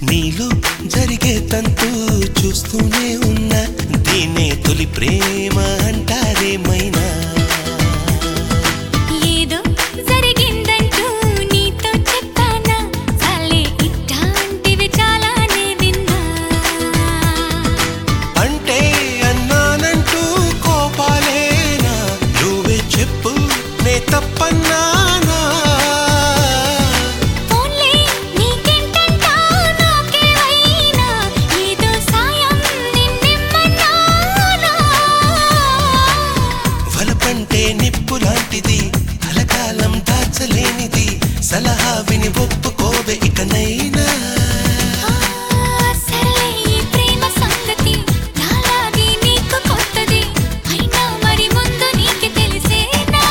నీలో జరిగే తంతు చూస్తూనే ఉన్నా దీనే తొలి ప్రేమ అంటారేమైనా ఏదో జరిగిందంటూ నీతో చెప్పానా చాలే ఇట్లాంటివి చాలానే విన్నా అంటే అన్నానంటూ కోపాలేనా నువ్వే చెప్పు నే తప్పన్నానా పోన్లే నీకెంటంటా నాకేమైనా ఏదో సాయం నిన్నెమ్మన్నానా వలపంటే నిప్పు లాంటిది కలకాలం దాచలేనిది సలహా విని ఒప్పుకోవే ఇకనైనా సర్లే ఈ ప్రేమ సంగతి నాలాగే నీకు కొత్తది అయినా మరి ముందు నీకు తెలిసేనా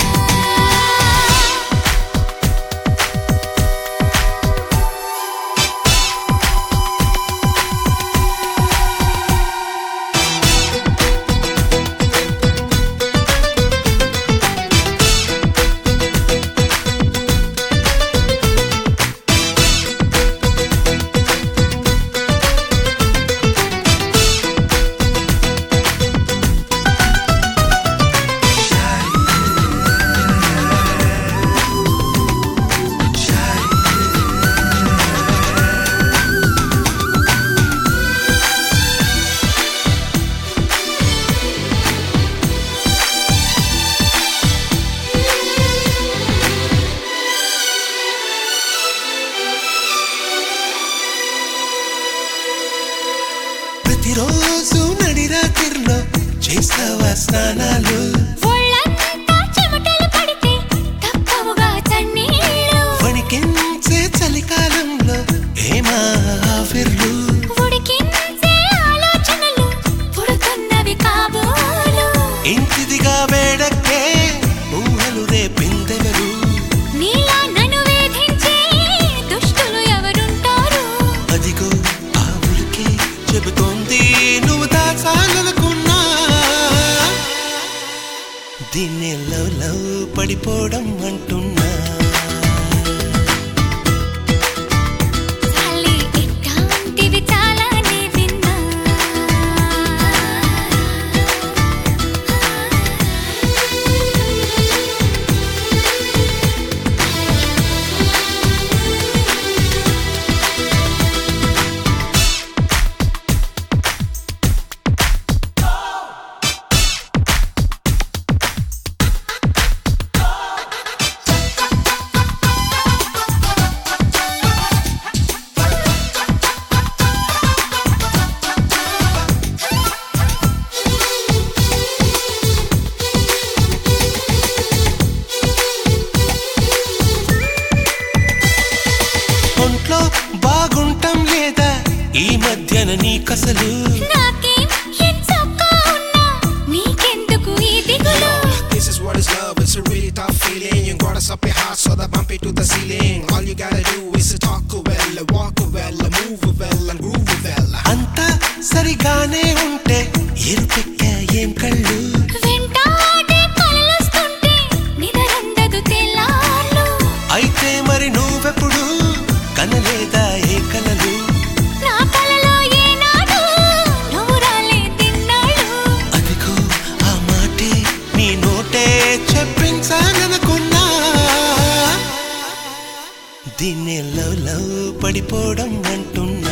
ప్రతిరోజు నడిరాత్రిలో చేస్తావా స్నానాలు ఒళ్ళంతా చెమటలు పడితే తప్పవుగా చన్నీళ్ళు వణికించే చలికాలంలో ఏమా ఆఫిర్లు ఉడికించే ఆలోచనలు పుడుతున్నవి కాబోలు ఇంటిదిగా వేడక్కే ఊహలు రేపిందెవరు నీలా నన్ను వేధించే దుష్టులు ఎవరుంటారు అదిగో ఆ ఉలికే చెబుతోంది నువ్వు దాచాలనుకున్నా దీన్ని లవ్ లవ్ పడిపోవడం అంటున్నా చాలే ఇట్లాంటివి చాలానే విన్నా ఒంట్లో బాగుంటాం లేదా ఈ మధ్యన నీకసలు నాకేం ఎంచక్కా ఉన్నా నీకెందుకు ఈ దిగులు This is what is love, it's a really tough feeling. You got us up your heart so that bump it to the ceiling. All you gotta do is to talk well, walk well, move well, and groove well. అంతా సరిగానే ఉంటే ఎరుపెక్క ఏం కళ్ళు వెంటాడే కలలొస్తుంటే నిదరుండదు తెల్లార్లు అయితే మరి నువ్వెప్పుడు కనలేదా ఏ కలలు నా కలలో ఏనాడు నువ్వు రాలే తిన్నాళ్ళు అదిగో ఆ మాటే నీ నోటే చెప్పించాలనుకున్నా దీన్ని లవ్ లవ్ పడిపోవడం అంటున్నా